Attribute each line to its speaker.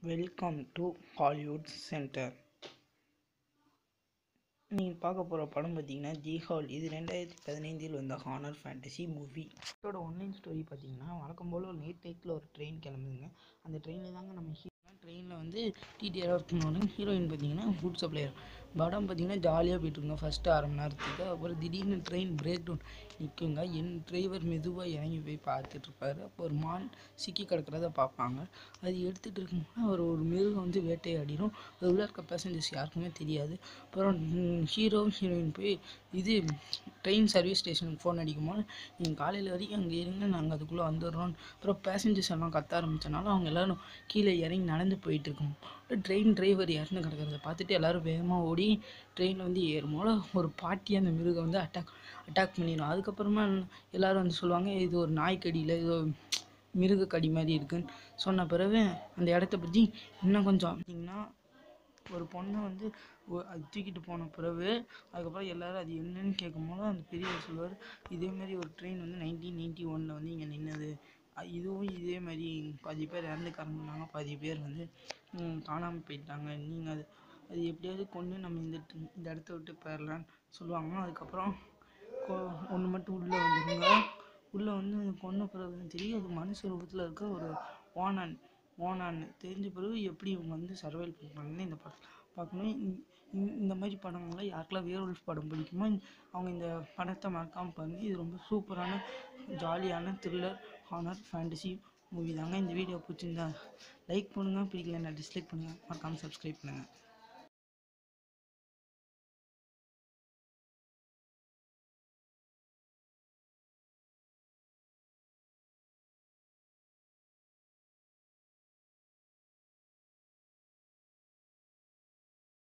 Speaker 1: welcome to Hollywood centre நீங்கள் பார்க்க போகிற படம் பார்த்தீங்கன்னா ஜி ஹால் இது ரெண்டாயிரத்தி பதினைந்தில் வந்த ஹானர் ஃபேண்டசி மூவி இதோட ஒன்லைன் ஸ்டோரி பார்த்தீங்கன்னா வழக்கம் போல் ஒரு நைட் டைத்தில் ஒரு ட்ரெயின் கிளம்புதுங்க அந்த ட்ரெயினில் தாங்க நம்ம ஹீரோ ட்ரெயினில் வந்து டிடிஆர் ஒர்க் பண்ணுவாங்க ஹீரோயின் பார்த்தீங்கன்னா ஃபுட் சப்ளையர் படம் பார்த்தீங்கன்னா ஜாலியாக போயிட்டுருங்க ஃபஸ்ட்டு அரை மணி நேரத்துக்கு அப்புறம் திடீர்னு ட்ரெயின் பிரேக் டவுன் நிற்குங்க என் டிரைவர் மெதுவாக இறங்கி போய் பார்த்துட்ருப்பாரு அப்போ ஒரு மான் சிக்கி கிடக்கிறத பார்ப்பாங்க அது எடுத்துகிட்டு இருக்கும்போது அவர் ஒரு மிருகம் வந்து வேட்டையாடிடும் அது உள்ள இருக்க பேசஞ்சர்ஸ் யாருக்குமே தெரியாது அப்புறம் ஹீரோ ஹீரோயின் போய் இது ட்ரெயின் சர்வீஸ் ஸ்டேஷனுக்கு ஃபோன் அடிக்கும்போது நீங்கள் காலையில் வரைக்கும் அங்கே இருங்க நாங்கள் அதுக்குள்ளே வந்துடுறோம் அப்புறம் பேசஞ்சர்ஸ் எல்லாம் கத்த ஆரம்பித்தனால அவங்க எல்லோரும் கீழே இறங்கி நடந்து போயிட்டு இருக்கோம் ட்ரெயின் டிரைவர் இறந்து கிடக்கிறத பார்த்துட்டு எல்லோரும் வேகமாக ஓடி ட்ரெயினில் வந்து ஏறும்போது ஒரு பாட்டி அந்த மிருகம் வந்து அட்டாக் அட்டாக் பண்ணிடும் அதுக்கப்புறமா எல்லோரும் வந்து சொல்லுவாங்க இது ஒரு நாய்க்கடியில் ஏதோ மிருகக்கடி மாதிரி இருக்குன்னு சொன்ன பிறகு அந்த இடத்த பற்றி இன்னும் கொஞ்சம் பார்த்தீங்கன்னா ஒரு பொண்ணை வந்து ஒ- அது தூக்கிட்டு போன பிறகு அதுக்கப்புறம் எல்லாரும் அது என்னன்னு கேட்கும்போது அந்த பெரியவர் சொல்லுவார் இதேமாரி ஒரு ட்ரெயின் வந்து நைன்டீன் நைன்டி ஒனில் வந்து இங்கே நின்னது அ- இதுவும் இதே மாதிரி பாதி பேர் இறந்து கிடந்தாங்க பாதி பேர் வந்து காணாமல் போயிட்டாங்க நீங்கள் அது அது எப்படியாவது கொண்டு நம்ம இந்த ட்- இந்த இடத்த விட்டு போயிடலான்னு சொல்லுவாங்க அதுக்கப்புறம் ஒன்று மட்டும் உள்ளே வந்துடுங்க உள்ளே வந்து அது கொன்ன பிறகு தான் தெரியும் அது மனுஷ ரூபத்தில் இருக்க ஒரு ஓனான் ஓனான் தெரிஞ்ச பிறகு எப்படி இவங்க வந்து சர்வைவல் பண்ணுறாங்கன்னு இந்த படம் பார்க்கணும் இந்த- இந்த- இந்த மாதிரி படங்கள்லாம் யாருக்கெல்லாம் வேர்வல்ஃப் படம் பிடிக்குமோ அவங்க இந்த படத்தை மறக்காமல் பாருங்கள் இது ரொம்ப சூப்பரான ஜாலியான த்ரில்லர் ஹானர் ஃபேண்டசி மூவி தாங்க இந்த வீடியோ பிடிச்சிருந்தா லைக் பண்ணுங்கள் பிடிக்கலன்னா டிஸ்லைக் பண்ணுங்கள் மறக்காமல் சப்ஸ்கிரைப் பண்ணுங்கள்